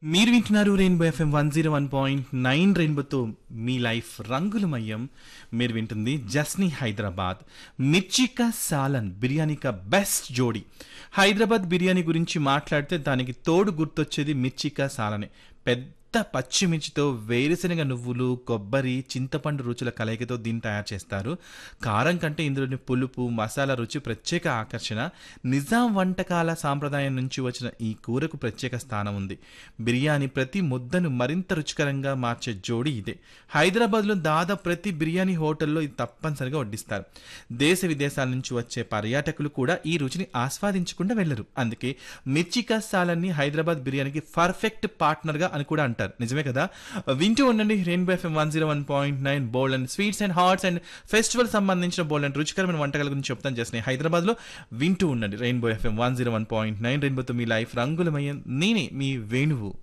మీరు వింటున్నారు rainbow FM one zero one point nine రెయిన్బోతో మీ లైఫ్ రంగులమయం మీరు వింటుంది జస్ని హైదరాబాద్ మిర్చికా సాలన్ బిర్యానీ కా బెస్ట్ జోడి హైదరాబాద్ బిర్యానీ గురించి మాట్లాడితే దానికి తోడు గుర్తొచ్చేది మిర్చికా సాలనే పెద్ద పచ్చిమిర్చితో వేరుశనగ నువ్వులు కొబ్బరి చింతపండు రుచుల కలయికతో దీన్ని తయారు చేస్తారు కారం కంటే ఇందులోని పులుపు మసాలా రుచి ప్రత్యేక ఆకర్షణ నిజాం వంటకాల సాంప్రదాయం నుంచి వచ్చిన ఈ కూరకు ప్రత్యేక స్థానం ఉంది బిర్యానీ ప్రతి ముద్దను మరింత రుచికరంగా మార్చే జోడి ఇదే హైదరాబాద్లో దాదాపు ప్రతి బిర్యానీ హోటల్లో ఇది తప్పనిసరిగా వడ్డిస్తారు దేశ విదేశాల నుంచి వచ్చే పర్యాటకులు కూడా ఈ రుచిని ఆస్వాదించకుండా వెళ్ళరు అందుకే మిర్చికా సాలన్ని హైదరాబాద్ బిర్యానీకి పర్ఫెక్ట్ పార్ట్నర్గా అని కూడా అంటారు నిజమే కదా వింటూ ఉండండి rainbow FM one zero one point nine bold and sweets and hots and festival సంబంధించిన బోల్డ్ అండ్ రుచికరమైన వంటకాల గురించి చెప్తాను చేసిన హైదరాబాద్లో వింటూ ఉండండి rainbow FM one zero one point nine రెయిన్బోతో మీ లైఫ్ రంగులమయ్యే నేనే మీ వేణువు